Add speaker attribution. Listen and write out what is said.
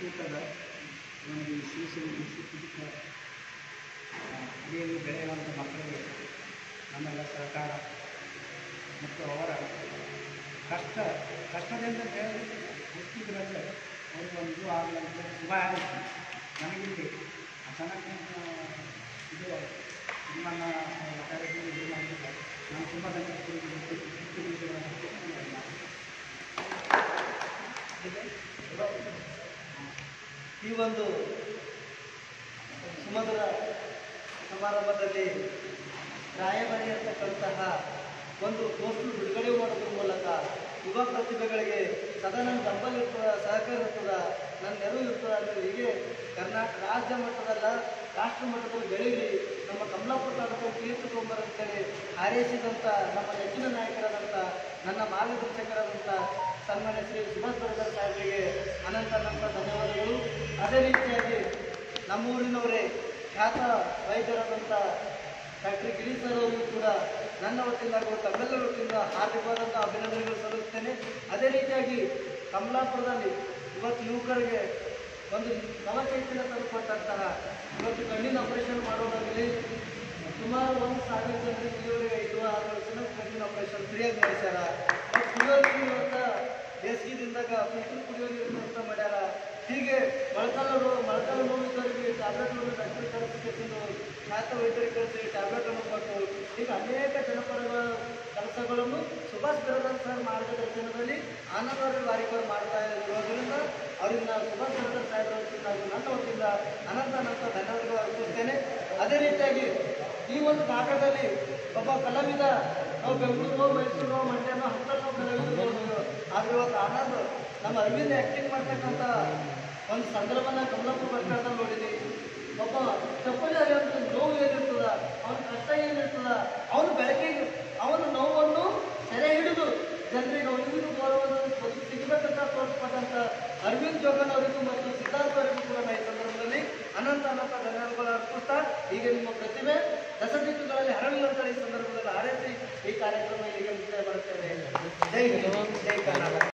Speaker 1: ಒಕ್ಕೂಟದ ಒಂದು ಈ ಶಿವಸೇನೆ ಇದಕ್ಕೆ ಅಡಿಯಲ್ಲಿ ಬೆಳೆಯುವಂಥ ಮಕ್ಕಳಿಗೆ ನಮ್ಮೆಲ್ಲ ಸಹಕಾರ ಮತ್ತು ಅವರ ಕಷ್ಟ ಕಷ್ಟದಿಂದ ಬೆಳೆ ಹುಟ್ಟಿದ್ರಂದ್ರೆ ಅವ್ರಿಗೆ ಒಂದು ಇದು ಆಗಲಂತ ಶುಭ ಆಗುತ್ತೆ ನನಗಿಲ್ಲಿ ಚೆನ್ನಾಗಿ ಇದು ನಿಮ್ಮನ್ನು ಕಾರ್ಯಕ್ರಮ ಇದು ಮಾಡಿದ್ರೆ ನಾನು ತುಂಬ
Speaker 2: ಈ ಒಂದು ಸುಮಧುರ ಸಮಾರಂಭದಲ್ಲಿ ರಾಯಭಾರಿ ಅಂತಕ್ಕಂತಹ ಒಂದು ಪೋಸ್ಟರ್ ಬಿಡುಗಡೆ ಮಾಡೋದ್ರ ಮೂಲಕ ಯುವ ಪ್ರತಿಭೆಗಳಿಗೆ ಸದಾ ನನ್ನ ಬೆಂಬಲ ಇರ್ತದ ಸಹಕಾರ ಇರ್ತದ ನನ್ನ ನೆರವು ಇರ್ತದ ಅಂದರೆ ಹೀಗೆ ಕರ್ನಾಟಕ ರಾಜ್ಯ ಮಟ್ಟದಲ್ಲ ರಾಷ್ಟ್ರ ಮಟ್ಟದಲ್ಲಿ ಬೆಳೀಲಿ ನಮ್ಮ ಕಮಲಾಪುರ ತಾಲೂಕು ಕೀರ್ತಿ ಅಂತೇಳಿ ಹಾರೈಸಿದಂಥ ನಮ್ಮ ನೆಚ್ಚಿನ ನಾಯಕರಾದಂಥ ನನ್ನ ಮಾರ್ಗದರ್ಶಕರಾದಂಥ ಸನ್ಮಾನ್ಯ ಶ್ರೀ ಸುಭಾಷ್ ಬರಗರ್ ಸಾಹೇಬರಿಗೆ ಅನಂತ ಅನಂತ ಧನ್ಯವಾದಗಳು ಅದೇ ರೀತಿಯಾಗಿ ನಮ್ಮೂರಿನವರೇ ಖ್ಯಾತ ವೈದ್ಯರಾದಂಥ ಡಾಕ್ಟರ್ ಗಿರೀಶ್ ಸರ್ ಅವರಿಗೂ ಕೂಡ ನನ್ನ ವತಿಯಿಂದ ಹಾಗೂ ತಮ್ಮೆಲ್ಲರ ವತಿಯಿಂದ ಹಾರ್ದಿಕವಾದಂಥ ಅಭಿನಂದನೆಗಳು ಸಲ್ಲಿಸ್ತೇನೆ ಅದೇ ರೀತಿಯಾಗಿ ಕಮಲಾಪುರದಲ್ಲಿ ಇವತ್ತು ಯುವಕರಿಗೆ ಒಂದು ನವಚೈತನ್ಯ ತಂದುಕೊಟ್ಟಂತಹ ಇವತ್ತು ಕಣ್ಣಿನ ಆಪರೇಷನ್ ಮಾಡೋದಾಗಲಿ ಸುಮಾರು ಒಂದು ಸಾವಿರ ಜನರಿಗೆ ಇಲ್ಲಿವರೆಗೆ ಐದು ಆರು ವರ್ಷ ಕಣ್ಣಿನ ಆಪರೇಷನ್ ಫ್ರೀಯಾಗಿ ಮಾಡಿಸ್ಯಾರ ಮತ್ತು ಕುಡಿಯೋ ನೀರು ಇವತ್ತು ಬೇಸಿಗೆದಿಂದಾಗ ಫಿಲ್ಟರ್ ಕುಡಿಯೋ ನೀರು ವ್ಯವಸ್ಥೆ ಮಾಡ್ಯಾರ ಹೀಗೆ ಮೊಳಕಾಲ ರೋಗ ಮೊಳಕಾಲ ನೋವಿದ್ದವರಿಗೆ ಟ್ಯಾಬ್ಲೆಟ್ಗಳನ್ನು ಡಾಕ್ಟರ್ ಕಳಿಸಿಕೊಂಡು ಖ್ಯಾತ ವೈದ್ಯರಿಗೆ ಕಳಿಸಿ ಟ್ಯಾಬ್ಲೆಟನ್ನು ಕೊಟ್ಟು ಈಗ ಅನೇಕ ಜನಪದಗಳ ಕೆಲಸಗಳನ್ನು ಸುಭಾಷ್ ಬಿರದರ್ ಸರ್ ಮಾರ್ಗದರ್ಶನದಲ್ಲಿ ಆನಂದವರ ವಾರಿಕರು ಮಾಡ್ತಾ ಇರೋದ್ರಿಂದ ಅವರಿಗೆ ನಾನು ಸುಭಾಷ್ ಬಿರದರ್ ಸಾಹೇಬರ ವತಿಯಿಂದ ಹಾಗೂ ನನ್ನ ವತಿಯಿಂದ ಅನಂತ ಅನಂತ ಧನ್ಯವಾದಗಳು ಅರ್ಪಿಸ್ತೇನೆ ಅದೇ ರೀತಿಯಾಗಿ ಈ ಒಂದು ಭಾಗದಲ್ಲಿ ಒಬ್ಬ ಕಲಾವಿದ ನಾವು ಬೆಂಗಳೂರು ಮೈಸೂರು ಮಂಡ್ಯನೋ ಹತ್ತಲ್ಲಿ ನಾವು ಕಲಾವಿದರು ನೋಡ್ಬೋದು ಆದ್ರೆ ಇವತ್ತು ಆನಂದ್ ನಮ್ಮ ಅರವಿಂದ್ ಆ್ಯಕ್ಟಿಂಗ್ ಮಾಡ್ತಕ್ಕಂಥ ಒಂದು ಸಂದರ್ಭನ ಕಮಲಾಪುರ ಬರ್ಕಾಡ್ದಲ್ಲಿ ನೋಡಿದ್ವಿ ಒಬ್ಬ ಚಪ್ಪಲಿ ಅಂತ ನೋವು ಏನಿರ್ತದ ಅವನ ಕಷ್ಟ ಏನಿರ್ತದ ಅವನು ಬೆಳಕಿಗೆ ಅವನ ನೋವನ್ನು ಸೆರೆ ಹಿಡಿದು ಜನರಿಗೆ ಅವನಿಗೂ ಗೌರವದ ಬದುಕು ಸಿಗಬೇಕಂತ ತೋರಿಸ್ಪಟ್ಟಂತ ಅರವಿಂದ್ ಜೋಗನ್ ಅವರಿಗೂ ಮತ್ತು ಸಿದ್ಧಾರ್ಥ ಅವರಿಗೂ ಕೂಡ ನಾನು ಈ ಸಂದರ್ಭದಲ್ಲಿ ಅನಂತ ಅನಂತ ಧನ್ಯವಾದಗಳು ಅರ್ಪಿಸ್ತಾ ಈಗ ನಿಮ್ಮ ಪ್ರತಿಭೆ ದಶದಿಕ್ಕುಗಳಲ್ಲಿ ಹರಡಲಿ ಅಂತ ಈ ಸಂದರ್ಭದಲ್ಲಿ ಹಾರೈಸಿ ಈ ಕಾರ್ಯಕ್ರಮ ಇಲ್ಲಿಗೆ ಮುಕ್ತಾಯ ಮಾಡುತ್ತೇವೆ ಜೈ ಹಿಂದ್, ಜೈ ಕರ್ನಾಟಕ